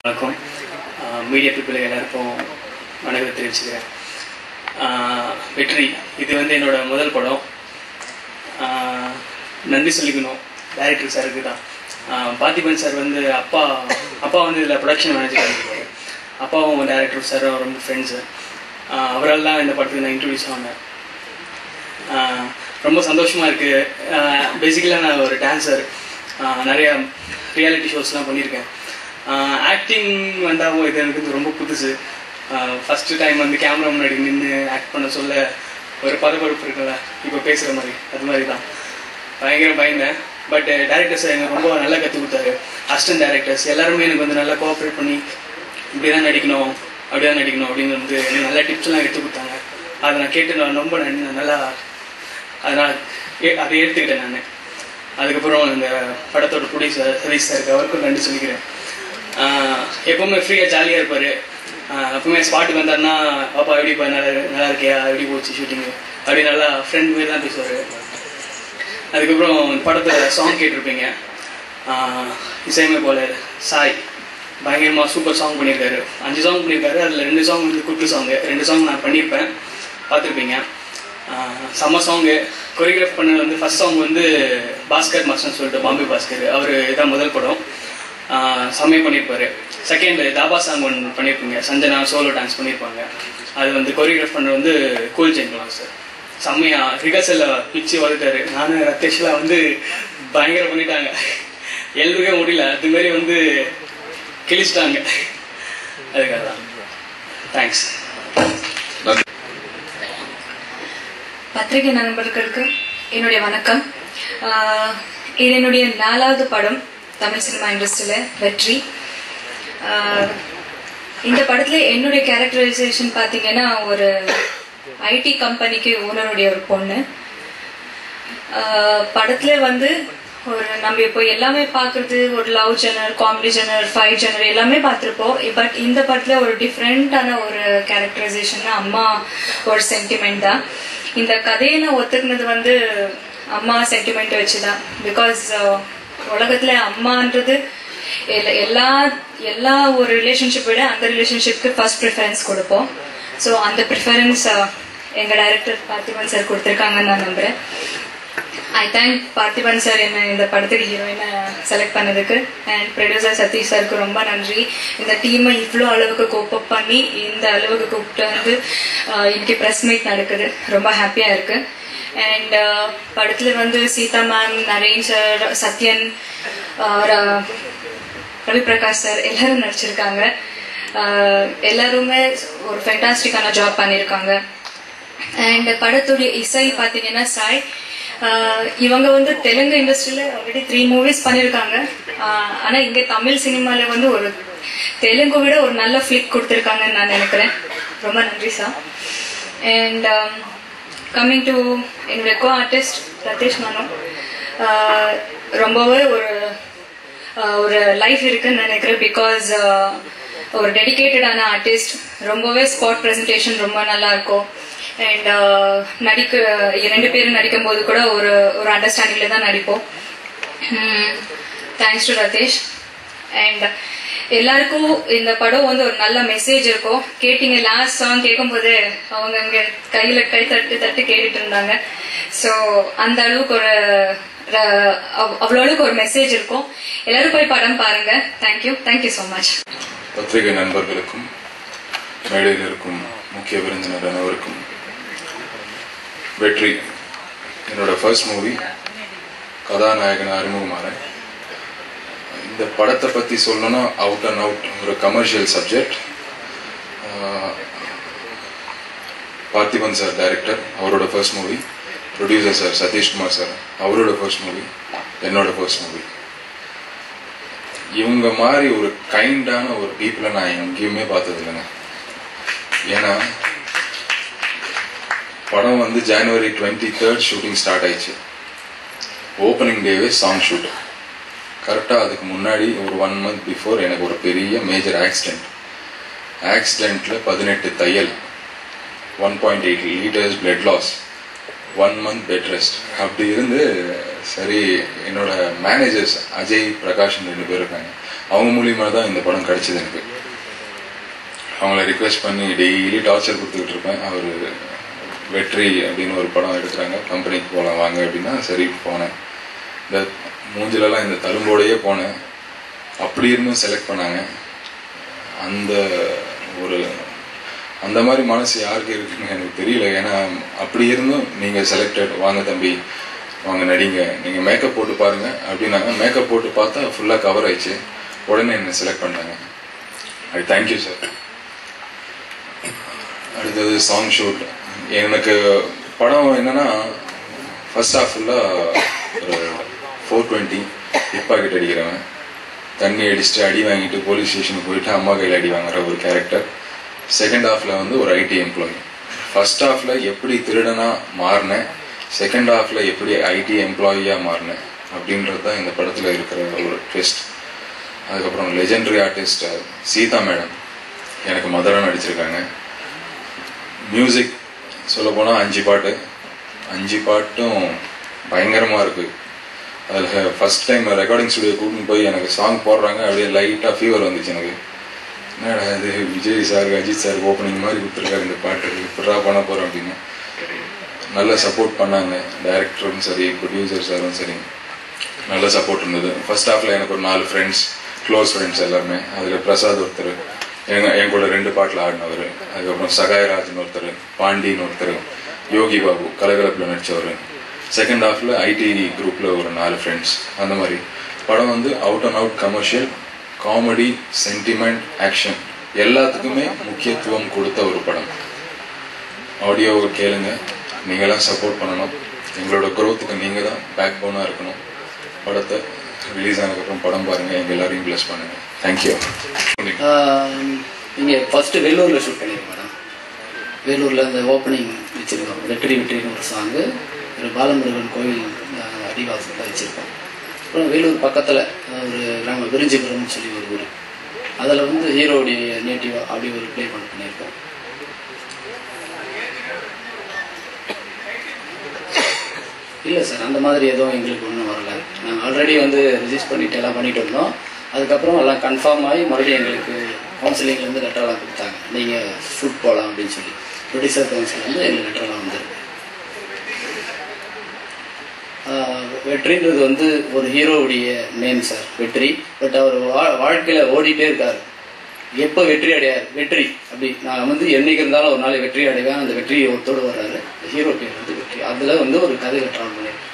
வணக்கம் media people எல்லாருக்கும் வணக்கத்தை தெரிவிச்சுக்கிறேன் ஆஹ் வெற்றி இது வந்து என்னோட முதல் படம் ஆஹ் நன்றி சொல்லிக்கணும் டைரக்டர் சாருக்கு தான் ஆஹ் பார்த்திபன் சார் வந்து அப்பா அப்பா வந்து இதில் ப்ரொடக்ஷன் மேனேஜர் இருக்காரு அப்பாவும் டைரக்டர் சாரும் ரொம்ப ஃப்ரெண்ட்ஸு அவரால் தான் இந்த படத்துக்கு நான் இன்ட்ரடியூஸ் ஆனேன் ஆஹ் ரொம்ப சந்தோஷமாக இருக்குது பேசிக்கலாக நான் ஒரு டான்ஸர் நிறைய ரியாலிட்டி ஷோஸ்லாம் பண்ணியிருக்கேன் ஆக்டிங் வந்தாவும் இது எனக்கு வந்து ரொம்ப புதுசு ஃபஸ்ட்டு டைம் வந்து கேமரா முன்னாடி நின்று ஆக்ட் பண்ண சொல்ல ஒரு பரபரப்பு இருக்குல்ல இப்போ பேசுகிற மாதிரி அது மாதிரி தான் பயங்கர பயந்தேன் பட் டேரக்டர்ஸ் எனக்கு ரொம்ப நல்லா கற்றுக் கொடுத்தாரு அசிஸ்டன்ட் டேரக்டர்ஸ் எல்லாருமே எனக்கு வந்து நல்லா கோஆப்ரேட் பண்ணி இப்படி தான் நடிக்கணும் அப்படி தான் நடிக்கணும் அப்படின்னு வந்து எனக்கு நல்ல டிப்ஸ்லாம் எடுத்து கொடுத்தாங்க அதை நான் கேட்டு நான் ரொம்ப நன்- நல்லா அதனால் அதை எடுத்துக்கிட்டேன் நான் அதுக்கப்புறம் இந்த படத்தோட ப்ரொடியூசர் சதீஷ் சாருக்கு அவருக்கும் நன்றி சொல்லிக்கிறேன் ஆஹ் எப்பவுமே ஃப்ரீயாக ஜாலியாக இருப்பார் எப்பவுமே ஸ்பாட்டுக்கு வந்தாருன்னா பாப்பா எப்படி இப்போ நல்லா நல்லா இருக்கியா எப்படி போச்சு ஷூட்டிங்கு அப்படி நல்லா ஃப்ரெண்ட் மாதிரி தான் பேசுவார் அதுக்கப்புறம் இந்த படத்தில் சாங் கேட்டிருப்பீங்க ஆஹ் இசையமைப்பாளர் சாய் பயங்கரமாக சூப்பர் சாங் பண்ணியிருக்காரு அஞ்சு சாங் பண்ணியிருக்காரு அதில் ரெண்டு சாங் வந்து குட்டு சாங்கு ரெண்டு சாங் நான் பண்ணியிருப்பேன் பார்த்துருப்பீங்க ஆஹ் செம்ம சாங்கு கொரியோகிராஃப் பண்ணது வந்து ஃபர்ஸ்ட் சாங் வந்து பாஸ்கர் மாஸ்டர்னு சொல்லிட்டு பாம்பே பாஸ்கர் அவர் இதான் முதல் படம் ஆஹ் செம்மையா பண்ணியிருப்பாரு செகண்ட் தாபா சாங் ஒன்று பண்ணியிருப்பீங்க சஞ்சனா சோலோ டான்ஸ் பண்ணியிருப்பாங்க அது வந்து கொரியோகிராஃப் பண்ணது வந்து கூல் ஜெயிக்கலாம் சார் செம்மையா ரிகர்சலில் பிச்சு வளர்த்தாரு நானும் ரத்தேஷ்லாம் வந்து பயங்கரம் பண்ணிட்டாங்க எழுதுவே முடியல அது மாதிரி வந்து கிழிச்சிட்டாங்க அதுக்காக தான் தேங்க்ஸ் பத்திரிகை நண்பர்களுக்கு என்னுடைய வணக்கம் ஆஹ் இது என்னுடைய நாலாவது படம் தமிழ் சினிமா இண்டஸ்ட்ரியில் வெற்றி ஆஹ் இந்த படத்துல என்னுடைய கேரக்டரைசேஷன் பார்த்தீங்கன்னா ஒரு ஐடி கம்பெனிக்கு ஓனருடைய ஒரு பொண்ணு ஆஹ் படத்துல வந்து ஒரு நம்ம இப்போ எல்லாமே பார்க்கறது ஒரு love genre comedy genre fight genre எல்லாமே பார்த்துருப்போம் பட் இந்த படத்துல ஒரு டிஃப்ரெண்டான ஒரு கேரக்டரைசேஷன் அம்மா ஒரு சென்டிமெண்ட் தான் இந்த கதையை நான் ஒத்துக்குனது வந்து அம்மா சென்டிமெண்ட் வச்சு தான் பிகாஸ் உலகத்துல அம்மான்றது எல்லா- எல்லா எல்லா ஒரு ரிலேஷன்ஷிப் விட அந்த ரிலேஷன்ஷிப்க்கு ஃபர்ஸ்ட் ப்ரிஃபரன்ஸ் கொடுப்போம் ஸோ அந்த ப்ரிஃபரன்ஸ் எங்க டைரக்டர் பார்த்திபன் சார் கொடுத்துருக்காங்கன்னு நான் நம்புறேன் ஐ தேங்க் பார்த்திபன் சார் என்ன இந்த படத்துக்கு ஹீரோயினை செலக்ட் பண்ணதுக்கு அண்ட் ப்ரொடியூசர் சதீஷ் சாருக்கு ரொம்ப நன்றி இந்த டீமை இவ்வளோ அளவுக்கு கோப்பப் பண்ணி இந்த அளவுக்கு கூப்பிட்டு வந்து ஆஹ், இன்னைக்கு ப்ரெஸ் மீட் நடக்குது ரொம்ப ஹாப்பியாக இருக்கு அண்ட் படத்தில் வந்து Seetha ma'am Naren sir Sathyan ah, ர- ரவி பிரகாஷ் சார் எல்லாரும் நடிச்சிருக்காங்க ஆஹ், எல்லாருமே ஒரு ஃபென்டாஸ்டிக்கான ஜாப் பண்ணியிருக்காங்க அண்ட் படத்துடைய இசை பார்த்தீங்கன்னா சாய் ஆஹ் இவங்க வந்து தெலுங்கு இண்டஸ்ட்ரியில ஆல்ரெடி த்ரீ மூவிஸ் பண்ணியிருக்காங்க ஆஹ் ஆனா இங்க தமிழ் சினிமால வந்து ஒரு தெலுங்கு விட ஒரு நல்ல ஃபிளிக் கொடுத்துருக்காங்கன்னு நான் நினைக்கிறேன் ரொம்ப நன்றி சார் அண்ட் கம்மிங் டு என்னுடைய கோ ஆர்டிஸ்ட் ரதேஷ் மனோ ஆஹ் ரொம்பவே ஒரு ஆஹ் ஒரு லைஃப் இருக்குன்னு நினைக்கிறேன் பிகாஸ் ஒரு டெடிகேட்டடான ஆர்டிஸ்ட் ரொம்பவே ஸ்பாட் ப்ரெசன்டேஷன் ரொம்ப நல்லா இருக்கும் அண்ட் நடிக்க ரெண்டு பேரும் நடிக்கும் போது கூட ஒரு ஒரு அண்டர்ஸ்டாண்டிங்ல தான் நடிப்போம் தேங்க்ஸ் டு ரதேஷ் அண்ட் எல்லாருக்கும் இந்த படம் வந்து ஒரு நல்ல மெசேஜ் இருக்கும் கேட்டீங்க லாஸ்ட் சாங் கேட்கும்போது அவங்க அங்க கையில கை தட்டு தட்டு கேட்டுட்டு இருந்தாங்க ஸோ அந்த அளவுக்கு ஒரு ர- அவ்- அவ்வளோ அளவுக்கு ஒரு மெசேஜ் இருக்கும் எல்லாரும் போய் படம் பாருங்க தேங்க்யூ தேங்க்யூ ஸோ மச் பத்திரிகை நண்பர்களுக்கும் மேடையில் இருக்கும் முக்கிய விருந்தினர் அனைவருக்கும் வெற்றி என்னோட ஃபர்ஸ்ட் மூவி கதாநாயகன் அறிமுகமாறேன் இந்த படத்தை பற்றி சொல்லணும்னா அவுட் அண்ட் அவுட் ஒரு commercial subject Parthiban sir director அவரோட first movie producer sir Sathishkumar sir அவரோட ஃபர்ஸ்ட் மூவி என்னோட ஃபர்ஸ்ட் மூவி இவங்க மாதிரி ஒரு கைண்டான ஒரு பீப்புளை நான் எங்கேயுமே பார்த்தது இல்லைங்க ஏன்னா படம் வந்து January twenty third shooting start ஆயிடுச்சு ஓப்பனிங் டேவே சாங் ஷூட் கரெக்டாக அதுக்கு முன்னாடி ஒரு ஒன் மந்த் பிஃபோர் எனக்கு ஒரு பெரிய மேஜர் ஆக்சிடென்ட் ஆக்சிடென்ட்ல பதினெட்டு தையல் one point eight litres blood loss one month bed rest அப்படி இருந்து சரி என்னோட மேனேஜர்ஸ் அஜய் பிரகாஷ் ரெண்டு பேர் இருக்காங்க அவங்க மூலியமாக தான் இந்த படம் கிடைச்சது எனக்கு அவங்கள ரிக்வெஸ்ட் பண்ணி டெய்லி டார்ச்சர் கொடுத்துக்கிட்டு இருப்பேன் அவர் வெற்றி அப்படின்னு ஒரு படம் எடுக்கிறாங்க கம்பெனிக்கு போகலாம் வாங்க அப்படின்னா சரி போனேன் இந்த மூஞ்சிலெல்லாம் இந்த தழும்போடையே போனேன் அப்படி இருந்தும் செலக்ட் பண்ணாங்க அந்த ஒரு அந்த மாதிரி மனசு யாருக்கு இருக்குன்னு எனக்கு தெரியல ஏன்னா அப்படி இருந்தும் நீங்கள் செலக்டட் வாங்க தம்பி வாங்க நடிங்க நீங்கள் மேக்கப் போட்டு பாருங்க அப்படின்னாங்க மேக்கப் போட்டு பார்த்தா ஃபுல்லாக கவர் ஆயிடுச்சு உடனே என்னை செலக்ட் பண்ணாங்க அது தேங்க்யூ சார் அடுத்தது சாங் ஷூட் எனக்கு படம் என்னன்னா ஃபர்ஸ்ட் ஹாஃப் ஃபுல்லாக ஒரு ஃபோர் டுவெண்ட்டி ஹிப் பாக்கெட் அடிக்கிறவன் தண்ணி அடிச்சுட்டு அடி வாங்கிட்டு போலீஸ் ஸ்டேஷனுக்கு போயிட்டு அம்மா கையில் அடி வாங்குற ஒரு கேரக்டர் செகண்ட் ஹாஃப்ல வந்து ஒரு ஐடி எம்ப்ளாயி ஃபர்ஸ்ட் ஹாஃப்ல எப்படி திருடனா மாறினேன் செகண்ட் ஹாஃப்ல எப்படி ஐடி எம்ப்ளாயியா மாறினேன் அப்படின்றது தான் இந்த படத்துல இருக்கிற ஒரு ட்விஸ்ட் அதுக்கப்புறம் லெஜெண்டரி ஆர்டிஸ்ட் சீதா மேடம் எனக்கு மதராக நடிச்சிருக்காங்க மியூசிக் சொல்ல போனால் அஞ்சு பாட்டு அஞ்சு பாட்டும் பயங்கரமாக இருக்கு அதில் ஃபர்ஸ்ட் டைம் ரெக்கார்டிங் ஸ்டுடியோ கூட்டின்னு போய் எனக்கு சாங் போடுறாங்க அப்படியே லைட்டாக ஃபீவர் வந்துச்சு எனக்கு என்னடா இது Vijay sir Ajith sir opening மாதிரி கொடுத்துருக்காரு இந்த பாட்டு இப்படா பண்ண போகிறோம் அப்படின்னு நல்ல சப்போர்ட் பண்ணாங்க டைரக்டரும் சரி ப்ரொடியூசர் சாரும் சரி நல்ல சப்போர்ட் இருந்தது ஃபர்ஸ்ட் ஹாஃப்ல எனக்கு ஒரு நாலு ஃப்ரெண்ட்ஸ் க்ளோஸ் ஃப்ரெண்ட்ஸ் எல்லாருமே அதில் பிரசாத் ஒருத்தர் எங்க என் கூட ரெண்டு பாட்டில் ஆடினவர் அதுக்கப்புறம் சகாயராஜன் ஒருத்தர் பாண்டின்னு ஒருத்தர் யோகி பாபு கலகலப்பில் நடித்தவர் செகண்ட் ஹாஃப்ல ஐடி குரூப்ல ஒரு நாலு ஃப்ரெண்ட்ஸ் அந்த மாதிரி படம் வந்து out and out commercial comedy sentiment action எல்லாத்துக்குமே முக்கியத்துவம் கொடுத்த ஒரு படம் ஆடியோவை கேளுங்க நீங்களாம் சப்போர்ட் பண்ணணும் எங்களோட growth-க்கு நீங்க தான் பேக் போனாக இருக்கணும் படத்தை ரிலீஸ் ஆனதுக்கப்புறம் படம் பாருங்க எங்க எல்லாரையும் பிளஸ் பண்ணுங்க தேங்க்யூ நீங்கள் ஃபஸ்ட்டு வேலூரில் ஷூட் பண்ணியிருக்கோம் மேடம் வேலூரில் அந்த ஓப்பனிங் வச்சுருக்கோம் வெற்றி வெற்றின்னு ஒரு சாங்கு ஒரு பாலமுருகன் கோவில் அஹ், அடிவாசலில் வச்சுருக்கோம் அப்புறம் வேலூர் பக்கத்தில் ஒரு கிராமம் விரிஞ்சிபுரம்னு சொல்லி ஒரு ஊர் அதில் வந்து ஹீரோடைய நேட்டிவ் அப்படி ஒரு ப்ளே பண்ண பண்ணியிருக்கோம் இல்லை சார் அந்த மாதிரி எதுவும் எங்களுக்கு ஒன்றும் வரல நாங்கள் ஆல்ரெடி வந்து ரிஜிஸ்டர் பண்ணிட்டு எல்லாம் பண்ணிட்டு இருந்தோம் அதுக்கப்புறம் எல்லாம் கன்ஃபார்ம் ஆகி மறுபடியும் எங்களுக்கு கவுன்சிலிங்லேருந்து லெட்டர்லாம் கொடுத்தாங்க நீங்கள் ஷூட் போகலாம் அப்படின்னு சொல்லி ப்ரொடியூசர் கவுன்சில் வந்து எங்களுக்கு லெட்டர்லாம் வந்திருக்கு ஆஹ் வெற்றின்றது வந்து ஒரு ஹீரோவுடைய நேம் சார் வெற்றி பட் அவர் வா- வாழ்க்கையில ஓடிட்டே இருக்காரு எப்போ வெற்றி அடையார் வெற்றி அப்படி நான் வந்து என்னைக்கு இருந்தாலும் ஒரு நாள் வெற்றி அடைவேன் அந்த வெற்றி ஒருத்தோடு வர்றாரு ஹீரோ பேர் வந்து வெற்றி அதில் வந்து ஒரு கதை ட்ராவல் பண்ணியிருக்கேன்